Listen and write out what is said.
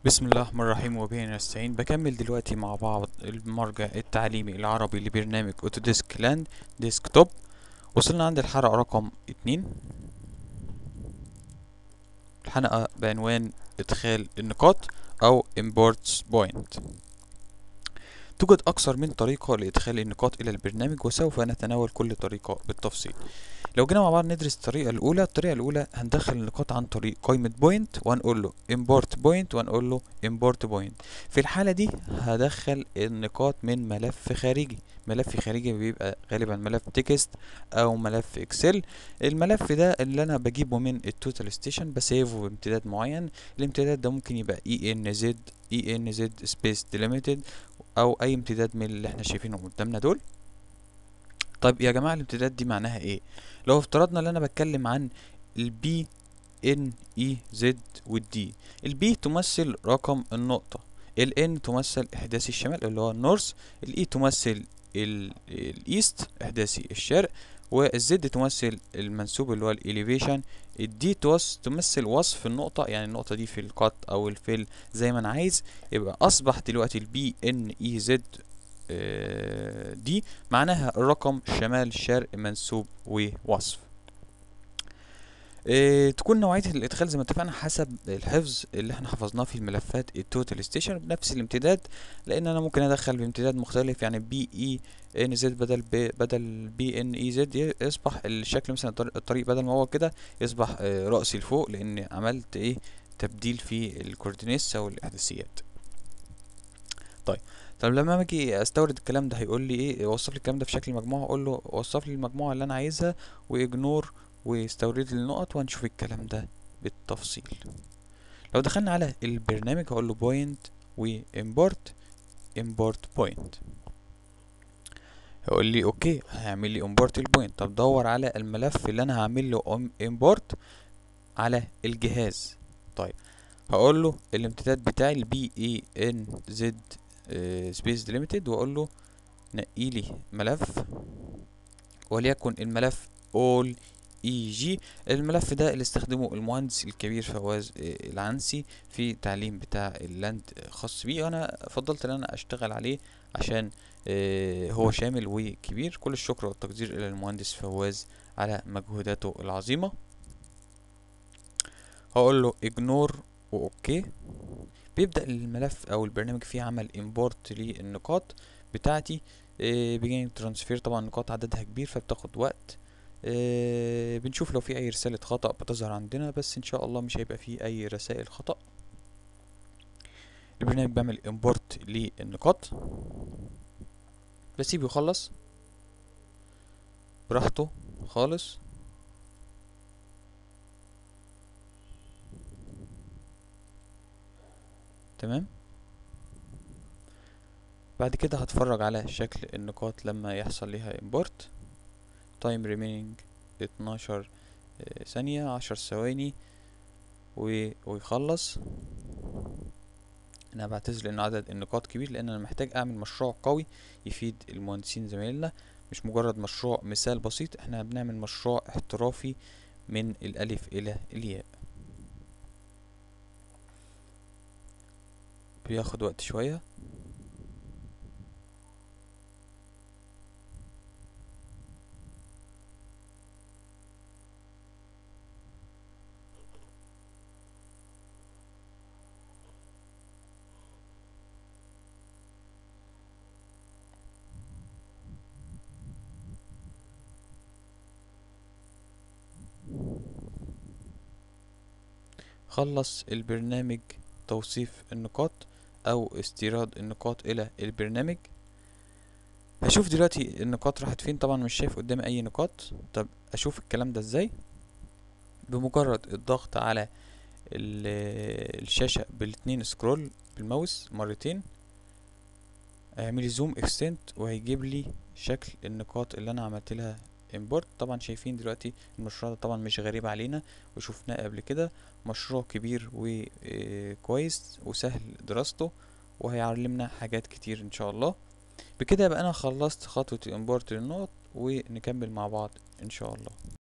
بسم الله الرحمن الرحيم وبه نستعين بكمل دلوقتي مع بعض المرجع التعليمي العربي لبرنامج اوتوديسك لاند ديسكتوب وصلنا عند الحلقة رقم اتنين الحلقة بعنوان ادخال النقاط او imports point توجد أكثر من طريقة لإدخال النقاط إلى البرنامج وسوف نتناول كل طريقة بالتفصيل لو جينا مع بعض ندرس الطريقة الأولى الطريقة الأولى هندخل النقاط عن طريق قائمة بوينت وهنقول له import point وهنقول له import point في الحالة دي هدخل النقاط من ملف خارجي ملف خارجي بيبقى غالبا ملف تكست او ملف اكسل الملف ده اللي انا بجيبه من التوتال ستيشن بسيفه بامتداد معين الامتداد ده ممكن يبقى اي ان زد اي ان زد سبيس ديليميتد او اي امتداد من اللي احنا شايفينه قدامنا دول طيب يا جماعه الامتداد دي معناها ايه لو افترضنا ان انا بتكلم عن البي ان اي زد والدي البي تمثل رقم النقطه الان تمثل احداثي الشمال اللي هو النورث الاي تمثل الايست احداثي الشرق والزد تمثل المنسوب اللي هو الاليفيشن الدي تمثل وصف النقطة يعني النقطة دي في القط او الفيل زي ما انا عايز يبقى اصبح دلوقتي البي ان اي زد دي معناها الرقم شمال شرق منسوب ووصف اه تكون نوعية الإدخال زي ما اتفقنا حسب الحفظ اللي احنا حفظناه في الملفات التوتال ستيشن بنفس الامتداد لأن أنا ممكن أدخل بامتداد مختلف يعني بي إي ان زد بدل بي بدل بي ان اي زد يصبح الشكل مثلا الطريق بدل ما هو كده يصبح اه رأسي لفوق لأن عملت ايه تبديل في الكوردينيتس أو الإحداثيات طيب طب لما اجي استورد الكلام ده هيقول لي ايه وصف لي الكلام ده في شكل مجموعه اقول له وصف لي المجموعه اللي انا عايزها واجنور واستورد لي النقط وهنشوف الكلام ده بالتفصيل لو دخلنا على البرنامج هقول له بوينت وامبورت امبورت بوينت هيقول لي اوكي هيعمل لي امبورت البوينت طب دور على الملف اللي انا هعمل له امبورت على الجهاز طيب هقول له الامتداد بتاعي البي اي ان زد سبيس ديليميتد واقول له نقي لي ملف وليكن الملف all اي جي الملف ده اللي استخدمه المهندس الكبير فواز العنسي في التعليم بتاع اللاند خاص بيه وانا فضلت ان انا اشتغل عليه عشان هو شامل وكبير كل الشكر والتقدير الى المهندس فواز على مجهوداته العظيمه هقول له ignore واوكي بيبدأ الملف او البرنامج فيه عمل امبورت للنقاط بتاعتي بيجين ترانسفير طبعا نقاط عددها كبير فبتاخد وقت آه بنشوف لو في اي رسالة خطأ بتظهر عندنا بس ان شاء الله مش هيبقى فيه اي رسائل خطأ البرنامج بيعمل امبورت للنقاط بسيبه يخلص براحته خالص تمام بعد كده هتفرج على شكل النقاط لما يحصل ليها import time remaining 12 ثانية عشر ثواني ويخلص انا بعتذر لان عدد النقاط كبير لان انا محتاج اعمل مشروع قوي يفيد المهندسين زمايلنا مش مجرد مشروع مثال بسيط احنا بنعمل مشروع احترافي من الالف الى الياء بياخد وقت شوية خلص البرنامج توصيف النقاط او استيراد النقاط الى البرنامج هشوف دلوقتي النقاط راحت فين طبعا مش شايف قدامي اي نقاط طب اشوف الكلام ده ازاي بمجرد الضغط على الشاشة بالاتنين سكرول بالماوس مرتين هيعملي زوم اكستنت وهيجيب لي شكل النقاط اللي انا عملت لها امبورت طبعا شايفين دلوقتي المشروع ده طبعا مش غريب علينا وشفناه قبل كده مشروع كبير وكويس وسهل دراسته وهيعلمنا حاجات كتير ان شاء الله بكده يبقى انا خلصت خطوة الامبورت للنقط ونكمل مع بعض ان شاء الله